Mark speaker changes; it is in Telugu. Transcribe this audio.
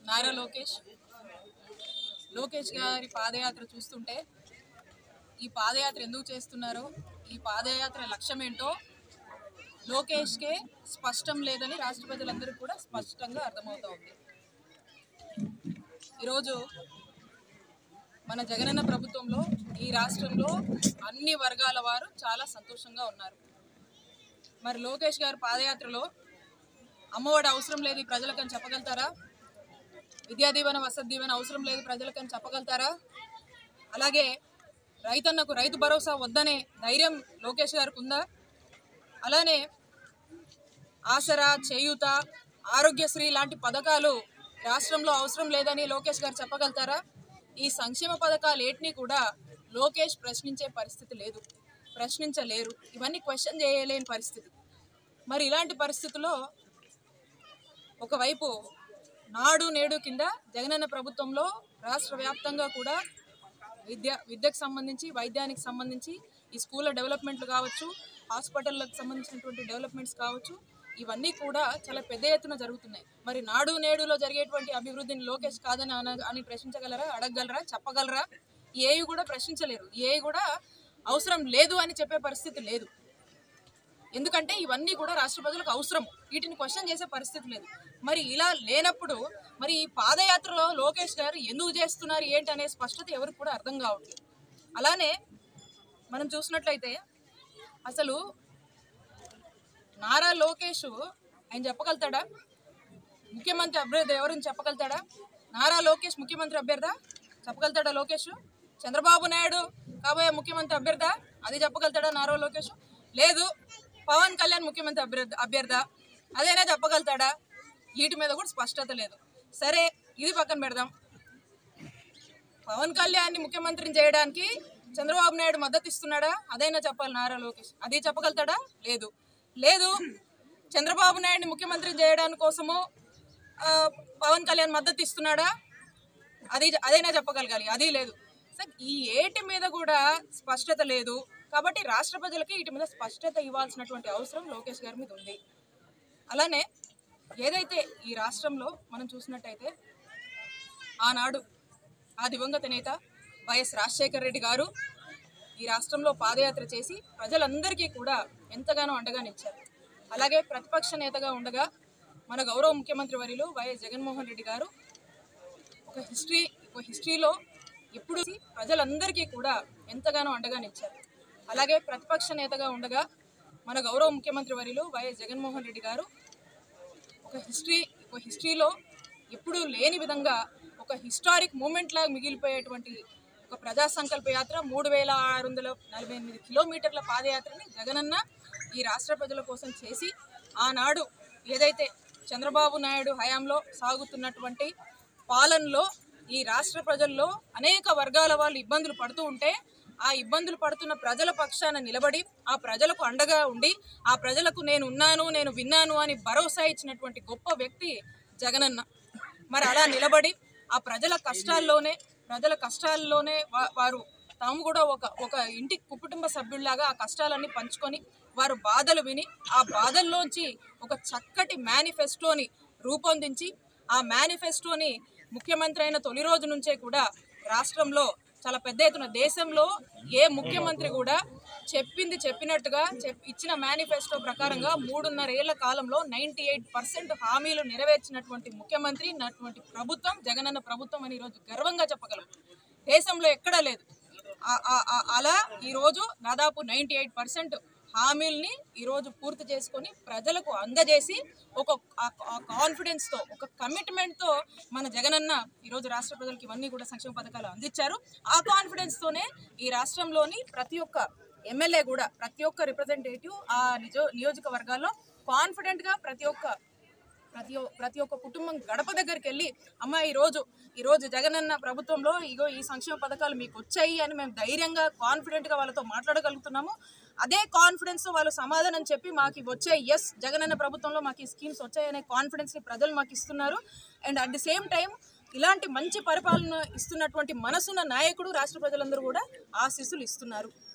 Speaker 1: నారా లోకేష్ లోకేష్ గారి పాదయాత్ర చూస్తుంటే ఈ పాదయాత్ర ఎందుకు చేస్తున్నారో ఈ పాదయాత్ర లక్ష్యం ఏంటో లోకేష్కే స్పష్టం లేదని రాష్ట్ర ప్రజలందరికీ కూడా స్పష్టంగా అర్థమవుతా ఉంది ఈరోజు మన జగనన్న ప్రభుత్వంలో ఈ రాష్ట్రంలో అన్ని వర్గాల వారు చాలా సంతోషంగా ఉన్నారు మరి లోకేష్ గారి పాదయాత్రలో అమ్మఒడి అవసరం లేదు ఈ ప్రజలకని చెప్పగలుగుతారా విద్యా దీవెన వసతి దీవెన అవసరం లేదు ప్రజలకని చెప్పగలుగుతారా అలాగే రైతన్నకు రైతు భరోసా వద్దనే ధైర్యం లోకేష్ గారికి ఉందా అలానే ఆసరా చేయూత ఆరోగ్యశ్రీ లాంటి పథకాలు రాష్ట్రంలో అవసరం లేదని లోకేష్ గారు చెప్పగలుగుతారా ఈ సంక్షేమ పథకాలు ఏటిని కూడా లోకేష్ ప్రశ్నించే పరిస్థితి లేదు ప్రశ్నించలేరు ఇవన్నీ క్వశ్చన్ చేయలేని పరిస్థితి మరి ఇలాంటి పరిస్థితుల్లో ఒకవైపు నాడు నేడు కింద జగనన్న ప్రభుత్వంలో రాష్ట్ర వ్యాప్తంగా కూడా విద్య విద్యకు సంబంధించి వైద్యానికి సంబంధించి ఈ స్కూళ్ళ డెవలప్మెంట్లు కావచ్చు హాస్పిటల్లకు సంబంధించినటువంటి డెవలప్మెంట్స్ కావచ్చు ఇవన్నీ కూడా చాలా పెద్ద ఎత్తున జరుగుతున్నాయి మరి నాడు నేడులో జరిగేటువంటి అభివృద్ధిని లోకేష్ కాదని అన అని ప్రశ్నించగలరా అడగగలరా చెప్పగలరా ఏవి కూడా ప్రశ్నించలేరు ఏవి కూడా అవసరం లేదు అని చెప్పే పరిస్థితి లేదు ఎందుకంటే ఇవన్నీ కూడా రాష్ట్ర ప్రజలకు అవసరం వీటిని క్వశ్చన్ చేసే పరిస్థితి లేదు మరి ఇలా లేనప్పుడు మరి ఈ పాదయాత్రలో లోకేష్ గారు ఎందుకు చేస్తున్నారు ఏంటి అనే స్పష్టత ఎవరికి కూడా అర్థం కావట్లేదు అలానే మనం చూసినట్లయితే అసలు నారా లోకేష్ ఆయన చెప్పగలుగుతాడా ముఖ్యమంత్రి అభ్యర్థి ఎవరిని చెప్పగలుగుతాడా నారా లోకేష్ ముఖ్యమంత్రి అభ్యర్థా చెప్పగలుగుతాడా లోకేష్ చంద్రబాబు నాయుడు కాబోయే ముఖ్యమంత్రి అభ్యర్థా అది చెప్పగలుగుతాడా నారా లోకేష్ లేదు పవన్ కళ్యాణ్ ముఖ్యమంత్రి అభ్యర్థి అభ్యర్థా అదైనా చెప్పగలుగుతాడా వీటి మీద కూడా స్పష్టత లేదు సరే ఇది పక్కన పెడదాం పవన్ కళ్యాణ్ ముఖ్యమంత్రిని చేయడానికి చంద్రబాబు నాయుడు మద్దతు ఇస్తున్నాడా అదైనా చెప్పాలి నారా లోకేష్ అది చెప్పగలుగుతాడా లేదు లేదు చంద్రబాబు నాయుడిని ముఖ్యమంత్రి చేయడానికి కోసము ఆ, పవన్ కళ్యాణ్ మద్దతు ఇస్తున్నాడా అది అదైనా చెప్పగలగాలి అది లేదు సో ఈ ఏటి మీద కూడా స్పష్టత లేదు కాబట్టి రాష్ట్ర ప్రజలకి వీటి మీద స్పష్టత ఇవ్వాల్సినటువంటి అవసరం లోకేష్ గారి మీద ఉంది అలానే ఏదైతే ఈ రాష్ట్రంలో మనం చూసినట్టయితే ఆనాడు ఆ దివంగత నేత వైఎస్ రాజశేఖర రెడ్డి గారు ఈ రాష్ట్రంలో పాదయాత్ర చేసి ప్రజలందరికీ కూడా ఎంతగానో అండగా నిలిచారు అలాగే ప్రతిపక్ష నేతగా ఉండగా మన గౌరవ ముఖ్యమంత్రి వర్యులు వైఎస్ జగన్మోహన్ రెడ్డి గారు ఒక హిస్టరీ ఒక హిస్టరీలో ఎప్పుడు ప్రజలందరికీ కూడా ఎంతగానో అండగా నిలిచారు అలాగే ప్రతిపక్ష నేతగా ఉండగా మన గౌరవ ముఖ్యమంత్రి వర్యులు వైఎస్ జగన్మోహన్ రెడ్డి గారు ఒక హిస్టరీ ఒక హిస్టరీలో ఎప్పుడూ లేని విధంగా ఒక హిస్టారిక్ మూమెంట్ లాగా మిగిలిపోయేటువంటి ఒక ప్రజా సంకల్ప యాత్ర మూడు వేల ఆరు వందల నలభై ఎనిమిది కిలోమీటర్ల పాదయాత్రని జగనన్న ఈ రాష్ట్ర ప్రజల కోసం చేసి ఆనాడు ఏదైతే చంద్రబాబు నాయుడు హయాంలో సాగుతున్నటువంటి పాలనలో ఈ రాష్ట్ర ప్రజల్లో అనేక వర్గాల వాళ్ళు ఇబ్బందులు పడుతూ ఉంటే ఆ ఇబ్బందులు పడుతున్న ప్రజల పక్షాన నిలబడి ఆ ప్రజలకు అండగా ఉండి ఆ ప్రజలకు నేను ఉన్నాను నేను విన్నాను అని భరోసా ఇచ్చినటువంటి గొప్ప వ్యక్తి జగనన్న మరి అలా నిలబడి ఆ ప్రజల కష్టాల్లోనే ప్రజల కష్టాల్లోనే వా- వారు తాము కూడా ఒక ఒక ఇంటి కుటుంబ సభ్యుల్లాగా ఆ కష్టాలన్నీ పంచుకొని వారు బాధలు విని ఆ బాధల్లోంచి ఒక చక్కటి మేనిఫెస్టోని రూపొందించి ఆ మేనిఫెస్టోని ముఖ్యమంత్రి అయిన తొలి రోజు నుంచే కూడా రాష్ట్రంలో చాలా పెద్ద ఎత్తున దేశంలో ఏ ముఖ్యమంత్రి కూడా చెప్పింది చెప్పినట్టుగా చెప్ ఇచ్చిన మేనిఫెస్టో ప్రకారంగా మూడున్నర ఏళ్ల కాలంలో నైంటీ ఎయిట్ పర్సెంట్ హామీలు నెరవేర్చినటువంటి ముఖ్యమంత్రి నటువంటి ప్రభుత్వం జగనన్న ప్రభుత్వం అని ఈరోజు గర్వంగా చెప్పగలం దేశంలో ఎక్కడా లేదు ఆ- ఆ- ఆ- అలా ఈరోజు దాదాపు నైంటీ ఎయిట్ పర్సెంట్ హామీల్ని ఈరోజు పూర్తి చేసుకొని ప్రజలకు అందజేసి ఒక కాన్ఫిడెన్స్తో ఒక కమిట్మెంట్తో మన జగనన్న ఈరోజు రాష్ట్ర ప్రజలకు ఇవన్నీ కూడా సంక్షేమ పథకాలు అందించారు ఆ కాన్ఫిడెన్స్తోనే ఈ రాష్ట్రంలోని ప్రతి ఒక్క ఎమ్మెల్యే కూడా ప్రతి ఒక్క రిప్రజెంటేటివ్ ఆ నిజో నియోజకవర్గాల్లో కాన్ఫిడెంట్గా ప్రతి ఒక్క ప్రతి ఒ- ప్రతి ఒక్క కుటుంబం గడప దగ్గరికి వెళ్ళి అమ్మ ఈ రోజు ఈ రోజు జగనన్న ప్రభుత్వంలో ఇగో ఈ సంక్షేమ పథకాలు మీకు వచ్చాయి అని మేము ధైర్యంగా కాన్ఫిడెంట్గా వాళ్ళతో మాట్లాడగలుగుతున్నాము అదే కాన్ఫిడెన్స్ వాళ్ళు సమాధానం చెప్పి మాకు ఇవి వచ్చాయి ఎస్ జగనన్న ప్రభుత్వంలో మాకు ఈ స్కీమ్స్ వచ్చాయనే కాన్ఫిడెన్స్ని ప్రజలు మాకు ఇస్తున్నారు and at the same time ఇలాంటి మంచి పరిపాలన ఇస్తున్నటువంటి మనసున్న నాయకుడు రాష్ట్ర ప్రజలందరూ కూడా ఆశీస్సులు ఇస్తున్నారు